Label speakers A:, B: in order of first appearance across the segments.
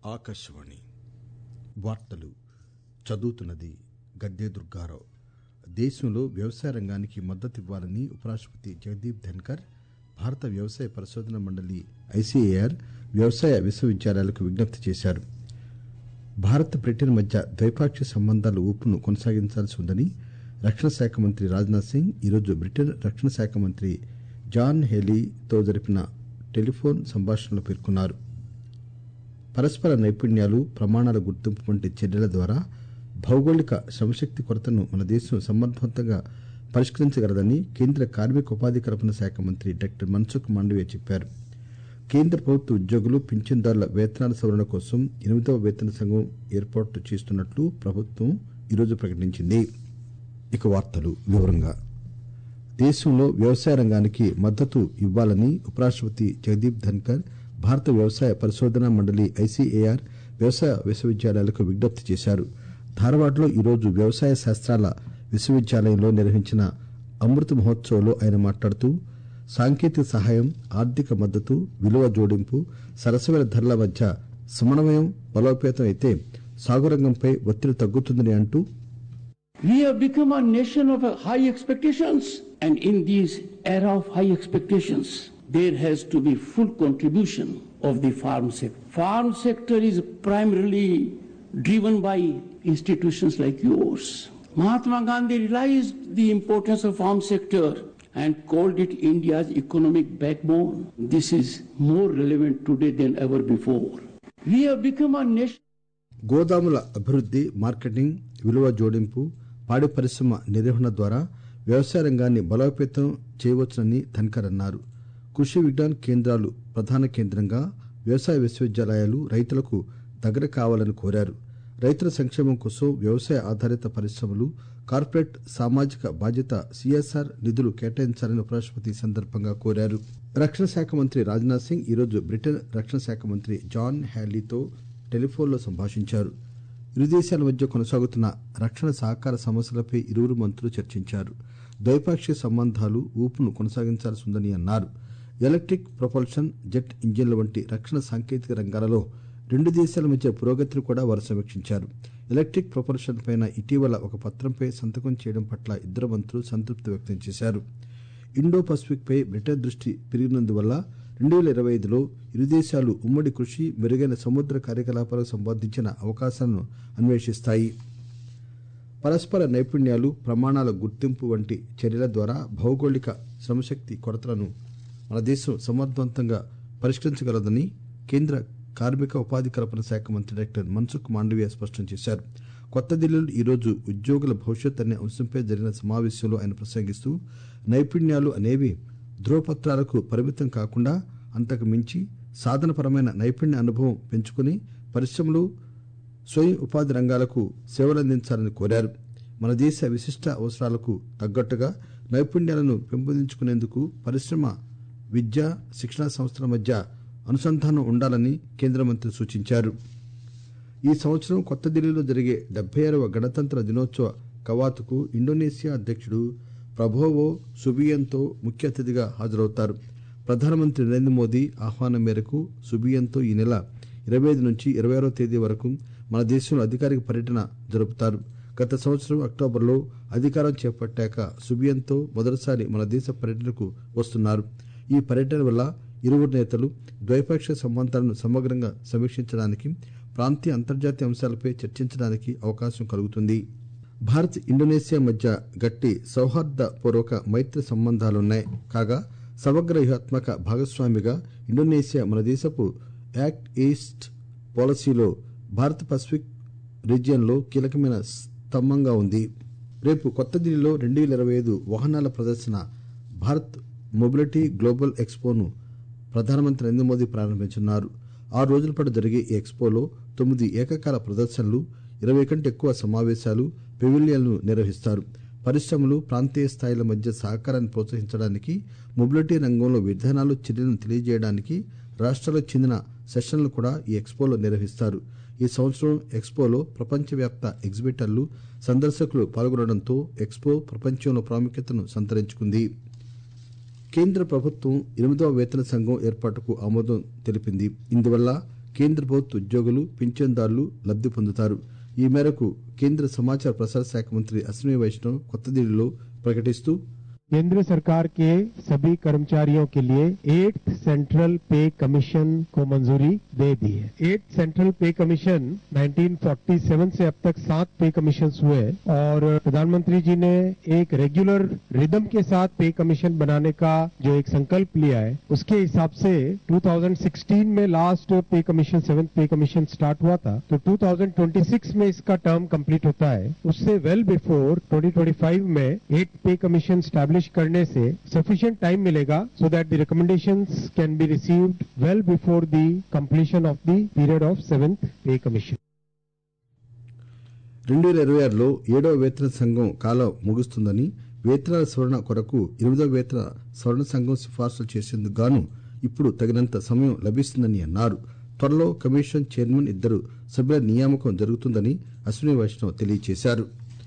A: ఆకాశవాణి వార్తలు చదువుతున్నది గద్దె దుర్గారావు దేశంలో వ్యవసాయ రంగానికి మద్దతివ్వాలని ఉపరాష్టపతి జగదీప్ ధన్కర్ భారత వ్యవసాయ పరిశోధన మండలి ఐసీఏఆర్ వ్యవసాయ విశ్వవిద్యాలయాలకు విజ్ఞప్తి చేశారు భారత్ బ్రిటన్ మధ్య ద్వైపాక్షిక సంబంధాల ఊపును కొనసాగించాల్సి ఉందని రక్షణ శాఖ మంత్రి రాజ్నాథ్ సింగ్ ఈరోజు బ్రిటన్ రక్షణ శాఖ మంత్రి జాన్ హేలీతో జరిపిన టెలిఫోన్ సంభాషణలో పేర్కొన్నారు పరస్పర నైపుణ్యాలు ప్రమాణాల గుర్తింపు వంటి చర్యల ద్వారా భౌగోళిక శ్రమశక్తి కొరతను మన దేశం సమర్థవంతంగా పరిష్కరించగలదని కేంద్ర కార్మిక ఉపాధి కల్పన శాఖ మంత్రి డాక్టర్ మన్సుఖ్ మాండవీయ చెప్పారు కేంద్ర ప్రభుత్వ ఉద్యోగులు పింఛన్దారుల వేతనాల సవరణ కోసం ఎనిమిదవ వేతన సంఘం ఏర్పాటు చేస్తున్నట్లు ప్రభుత్వం ఈరోజు ప్రకటించింది ఇక వార్తలు వివరంగా దేశంలో వ్యవసాయ రంగానికి మద్దతు ఇవ్వాలని ఉపరాష్టపతి జగదీప్ ధన్కర్ భారత వ్యవసాయ పరిశోధనా మండలి ఐసీఏఆర్ వ్యవసాయ విశ్వవిద్యాలయాలకు విజ్ఞప్తి చేశారు ధార్వాడ్లో ఈరోజు వ్యవసాయ శాస్త్రాల విశ్వవిద్యాలయంలో నిర్వహించిన అమృత్ మహోత్సవ్లో ఆయన మాట్లాడుతూ సాంకేతిక సహాయం ఆర్థిక మద్దతు విలువ జోడింపు సరసమైన ధరల మధ్య సమన్వయం బలోపేతం అయితే సాగు రంగంపై ఒత్తిడి తగ్గుతుందని అంటూ
B: We have become a nation of high expectations, and in this era of high expectations, there has to be full contribution of the farm sector. Farm sector is primarily driven by institutions like yours. Mahatma Gandhi realized the importance of farm sector and called it India's economic backbone. This is more relevant today than ever before. We have become a nation
A: గోదాముల అభివృద్ది marketing విలువ జోడింపు పాడి పరిశ్రమ నిర్వహణ ద్వారా వ్యవసాయ రంగాన్ని బలోపేతం చేయవచ్చునని ధన్కర్ అన్నారు కృషి విజ్ఞాన్ కేంద్రాలు ప్రధాన కేంద్రంగా వ్యవసాయ విశ్వవిద్యాలయాలు రైతులకు దగ్గర కావాలని కోరారు రైతుల సంక్షేమం కోసం వ్యవసాయ ఆధారిత పరిశ్రమలు కార్పొరేట్ సామాజిక బాధ్యత సిఎస్ఆర్ నిధులు కేటాయించాలని ఉపరాష్టపతి ఈ సందర్భంగా కోరారు రక్షణ శాఖ మంత్రి రాజ్నాథ్ సింగ్ ఈరోజు బ్రిటన్ రక్షణ శాఖ మంత్రి జాన్ హ్యాలీతో టెలిఫోన్లో సంభాషించారు ఇరు దేశాల మధ్య కొనసాగుతున్న రక్షణ సహకార సమస్యలపై ఇరువురు మంత్రులు చర్చించారు ద్వైపాక్షిక సంబంధాలు ఊపును కొనసాగించాల్సి ఉందని అన్నారు ఎలక్ట్రిక్ ప్రొపల్షన్ జెట్ ఇంజిన్ల వంటి రక్షణ సాంకేతిక రంగాలలో రెండు దేశాల మధ్య పురోగతిని కూడా వారు సమీక్షించారు ఎలక్ట్రిక్ ప్రొపల్షన్ పైన ఇటీవల ఒక పత్రంపై సంతకం చేయడం పట్ల ఇద్దరు మంత్రులు సంతృప్తి వ్యక్తం చేశారు ఇండో పసిఫిక్ పై బ్రిటన్ దృష్టి పెరిగినందువల్ల రెండు పేల ఇరవై ఐదులో ఇరు దేశాలు ఉమ్మడి కృషి మెరుగైన సముద్ర కార్యకలాపాలకు సంబంధించిన అవకాశాలను అన్వేషిస్తాయి పరస్పర నైపుణ్యాలు ప్రమాణాల గుర్తింపు వంటి చర్యల ద్వారా భౌగోళిక శ్రమశక్తి కొరతలను మన దేశం సమర్థవంతంగా పరిష్కరించగలదని కేంద్ర కార్మిక ఉపాధి కల్పన శాఖ మంత్రి డాక్టర్ మన్సుఖ్ మాండవీయ స్పష్టం చేశారు కొత్త ఢిల్లీలో ఈరోజు ఉద్యోగుల భవిష్యత్ అనే అంశంపై జరిగిన సమావేశంలో ఆయన ప్రసంగిస్తూ నైపుణ్యాలు అనేవి ధ్రువపత్రాలకు పరిమితం కాకుండా అంతకు మించి సాధనపరమైన నైపుణ్య అనుభవం పెంచుకుని పరిశ్రమలు స్వయం ఉపాధి రంగాలకు సేవలందించాలని కోరారు మన దేశ విశిష్ట అవసరాలకు తగ్గట్టుగా నైపుణ్యాలను పెంపొందించుకునేందుకు పరిశ్రమ విద్య శిక్షణా సంస్థల మధ్య అనుసంధానం ఉండాలని కేంద్ర మంత్రి సూచించారు ఈ సంవత్సరం కొత్త ఢిల్లీలో జరిగే డెబ్బై ఆరవ గణతంత్ర దినోత్సవ కవాతుకు ఇండోనేషియా అధ్యక్షుడు ప్రభోవో సుబియంతో ముఖ్య అతిథిగా హాజరవుతారు ప్రధానమంత్రి నరేంద్ర మోదీ ఆహ్వానం మేరకు సుబియంతో ఈ నెల ఇరవై ఐదు నుంచి ఇరవై ఆరో తేదీ వరకు మన దేశంలో అధికారిక పర్యటన జరుపుతారు గత సంవత్సరం అక్టోబర్లో అధికారం చేపట్టాక సుబియంతో మొదటిసారి మన దేశ పర్యటనకు వస్తున్నారు ఈ పర్యటన వల్ల ఇరువురు నేతలు ద్వైపాక్షిక సంబంధాలను సమగ్రంగా సమీక్షించడానికి ప్రాంతీయ అంతర్జాతీయ అంశాలపై చర్చించడానికి అవకాశం కలుగుతుంది భారత్ ఇండోనేషియా మధ్య గట్టి సౌహార్దపూర్వక మైత్రి సంబంధాలున్నాయి కాగా సమగ్ర వ్యూహాత్మక భాగస్వామిగా ఇండోనేషియా మన దేశపు యాక్ట్ ఈస్ట్ పాలసీలో భారత్ పసిఫిక్ రీజియన్లో కీలకమైన స్తంభంగా ఉంది రేపు కొత్త ఢిల్లీలో రెండు వేల ఇరవై ఐదు వాహనాల ప్రదర్శన భారత్ మొబిలిటీ గ్లోబల్ ఎక్స్పోను ప్రధానమంత్రి నరేంద్ర మోదీ ప్రారంభించనున్నారు ఆరు రోజుల పాటు జరిగే ఈ ఎక్స్పోలో తొమ్మిది ఏకకాల ప్రదర్శనలు ఇరవై కంటే ఎక్కువ సమావేశాలు పెవిలియన్లు నిర్వహిస్తారు పరిశ్రమలు ప్రాంతీయ స్థాయిల మధ్య సహకారాన్ని ప్రోత్సహించడానికి మొబిలిటీ రంగంలో విధానాలు చర్యలను తెలియజేయడానికి రాష్ట్రాలకు చెందిన సెషన్లు కూడా ఈ ఎక్స్పోలో నిర్వహిస్తారు ఈ సంవత్సరం ఎక్స్పోలో ప్రపంచవ్యాప్త ఎగ్జిబిటర్లు సందర్శకులు పాల్గొనడంతో ఎక్స్పో ప్రపంచంలో ప్రాముఖ్యతను సంతరించుకుంది కేంద్ర ప్రభుత్వం ఎనిమిదవ వేతన సంఘం ఏర్పాటుకు ఆమోదం తెలిపింది ఇందువల్ల కేంద్ర ప్రభుత్వ ఉద్యోగులు పింఛన్దారులు లబ్ది పొందుతారు ఈ మేరకు కేంద్ర సమాచార ప్రసార శాఖ మంత్రి అశ్విని వైష్ణవ్ కొత్త ఢిల్లీలో ప్రకటిస్తూ
C: केंद्र सरकार के सभी कर्मचारियों के लिए एट सेंट्रल पे कमीशन को मंजूरी दे दी है एट सेंट्रल पे कमीशन 1947 से अब तक सात पे कमीशन हुए और प्रधानमंत्री जी ने एक रेगुलर रिदम के साथ पे कमीशन बनाने का जो एक संकल्प लिया है उसके हिसाब से 2016 में last pay commission seventh pay commission start हुआ था तो 2026 में इसका टर्म कंप्लीट होता है उससे वेल बिफोर 2025 में एट पे कमीशन स्टैब्लिश करने से सफिशिएंट टाइम मिलेगा so that the recommendations can be received well before the completion of the period of seventh pay commission
A: రెండు వేల ఇరవై ఆరులో ఏడవ వేతన సంఘం కాలం ముగుస్తుందని వేతనాల సవరణ కొరకు ఎనిమిదవ వేతన సవరణ సంఘం సిఫార్సులు చేసేందుకు గాను ఇప్పుడు తగినంత సమయం లభిస్తుందని అన్నారు త్వరలో కమిషన్ చైర్మన్ ఇద్దరు సభ్యుల నియామకం జరుగుతుందని అశ్విని వైష్ణవ్ తెలియజేశారు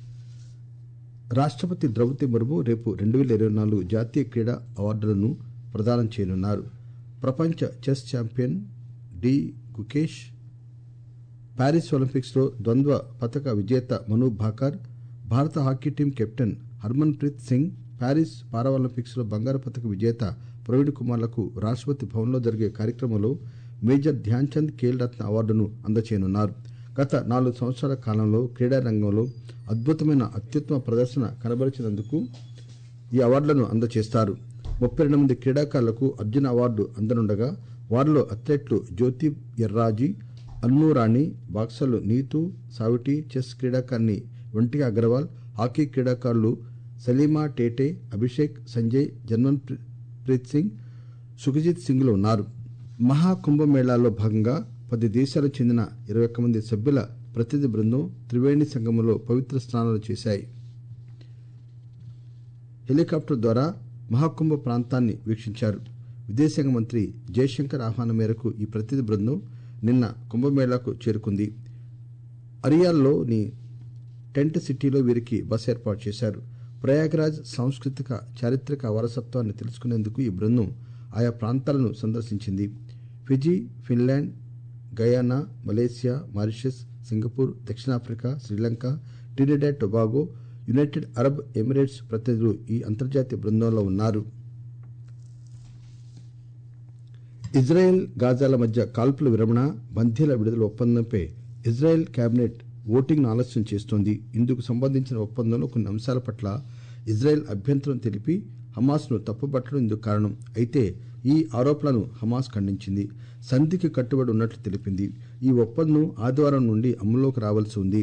A: రాష్టపతి ద్రౌపది ముర్ము రేపు రెండు వేల ఇరవై నాలుగు జాతీయ క్రీడా అవార్డులను ప్రదానం చేయనున్నారు ప్రపంచ chess champion D Gukesh Paris olympics లో ద్వంద్వ పతక విజేత మను భాకర్ భారత hockey team captain Harmanpreet Singh Paris paralympics లో బంగారు పతక విజేత ప్రవీణ్ కుమార్లకు రాష్టపతి భవన్లో జరిగే కార్యక్రమంలో మేజర్ ధ్యాన్ చంద్ ఖేల్ రత్న అవార్డును అందచేయనున్నారు గత నాలుగు సంవత్సరాల కాలంలో క్రీడా రంగంలో అద్భుతమైన అత్యుత్తమ ప్రదర్శన కనబరిచినందుకు ఈ అవార్డులను అందజేస్తారు ముప్పై రెండు మంది క్రీడాకారులకు అర్జున అవార్డు అందనుండగా వారిలో అథ్లెట్లు జ్యోతి ఎర్రాజీ అన్ను రాణి బాక్సర్లు నీతు సావిటి చెస్ క్రీడాకారిణి ఒంటిగా అగర్వాల్ హాకీ క్రీడాకారులు సలీమా టేటే అభిషేక్ సంజయ్ జన్మన్ ప్రీత్ సింగ్ సుఖజిత్ సింగ్లు ఉన్నారు మహాకుంభమేళాలో భాగంగా పది దేశాలకు చెందిన ఇరవై ఒక్క మంది సభ్యుల ప్రతినిధి బృందం త్రివేణి సంగమంలో పవిత్ర స్నానాలు చేశాయి హెలికాప్టర్ ద్వారా మహాకుంభ ప్రాంతాన్ని వీక్షించారు విదేశాంగ మంత్రి జయశంకర్ ఆహ్వానం మేరకు ఈ ప్రతినిధి బృందం నిన్న కుంభమేళాకు చేరుకుంది అరియాల్లోని టెంట్ సిటీలో వీరికి బస్ ఏర్పాటు చేశారు ప్రయాగ్రాజ్ సాంస్కృతిక చారిత్రక వారసత్వాన్ని తెలుసుకునేందుకు ఈ బృందం ఆయా ప్రాంతాలను సందర్శించింది Fiji Finland Guyana Malaysia Mauritius Singapore దక్షిణాఫ్రికా Sri Lanka Trinidad Tobago United Arab Emirates ప్రతినిధులు ఈ అంతర్జాతీయ బృందంలో ఉన్నారు ఇజ్రాయెల్ గాజాల మధ్య కాల్పుల విరమణ బందీల విడుదల ఒప్పందంపై ఇజ్రాయెల్ కేబినెట్ ఓటింగ్ ఆలస్యం చేస్తోంది ఇందుకు సంబంధించిన ఒప్పందంలో కొన్ని అంశాల పట్ల ఇజ్రాయెల్ అభ్యంతరం తెలిపి హమాస్ ను తప్పుపట్టడం ఇందుకు కారణం అయితే ఈ ఆరోపణలను హమాస్ ఖండించింది సంధికి కట్టుబడి ఉన్నట్లు తెలిపింది ఈ ఒప్పందం ఆదివారం నుండి అమల్లోకి రావాల్సి ఉంది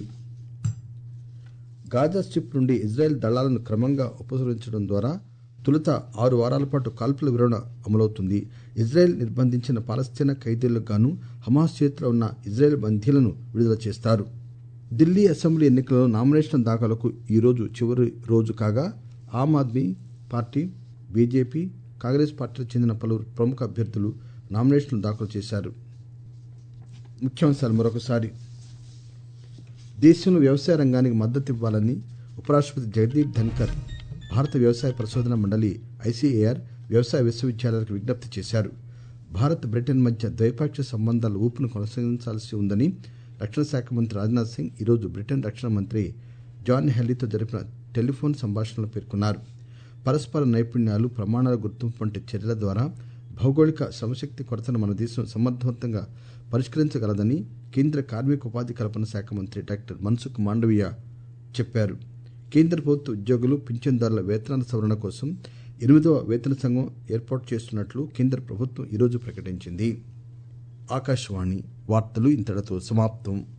A: గాజా స్ట్రిప్ నుండి ఇజ్రాయెల్ దళాలను క్రమంగా ఉపసంహరించడం ద్వారా తొలుత ఆరు వారాల పాటు కాల్పుల విరమణ అమలవుతుంది ఇజ్రాయెల్ నిర్బంధించిన పాలస్తీనా ఖైదీలకు గాను హమాస్ చేతిలో ఉన్న ఇజ్రాయెల్ బందీలను విడుదల చేస్తారు ఢిల్లీ అసెంబ్లీ ఎన్నికలలో నామినేషన్ దాఖలకు ఈ రోజు చివరి రోజు కాగా ఆమ్ ఆద్మీ పార్టీ బీజేపీ కాంగ్రెస్ పార్టీలకు చెందిన పలువురు ప్రముఖ అభ్యర్థులు నామినేషన్లు దాఖలు చేశారు ముఖ్యాంశాలు మరొకసారి దేశంలో వ్యవసాయ రంగానికి మద్దతు ఇవ్వాలని ఉపరాష్ట్రపతి జగదీప్ ధన్కర్ భారత వ్యవసాయ పరిశోధన మండలి ఐసీఏఆర్ వ్యవసాయ విశ్వవిద్యాలయాలకు విజ్ఞప్తి చేశారు భారత్ బ్రిటన్ మధ్య ద్వైపాక్షిక సంబంధాల ఊపును కొనసాగించాల్సి ఉందని రక్షణ శాఖ మంత్రి రాజ్నాథ్ సింగ్ ఈరోజు బ్రిటన్ రక్షణ మంత్రి జాన్ హెల్లీతో జరిపిన టెలిఫోన్ సంభాషణలో పేర్కొన్నారు పరస్పర నైపుణ్యాలు ప్రమాణాల గుర్తింపు వంటి చర్యల ద్వారా భౌగోళిక శ్రమశక్తి కొరతను మన దేశం సమర్థవంతంగా పరిష్కరించగలదని కేంద్ర కార్మిక ఉపాధి కల్పన శాఖ మంత్రి డాక్టర్ మన్సుఖ్ మాండవీయ చెప్పారు కేంద్ర ప్రభుత్వ ఉద్యోగులు పింఛన్దారుల వేతనాల సవరణ కోసం ఎనిమిదవ వేతన సంఘం ఏర్పాటు చేస్తున్నట్లు కేంద్ర ప్రభుత్వం ఈరోజు ప్రకటించింది ఆకాశవాణి వార్తలు ఇంతటితో సమాప్తం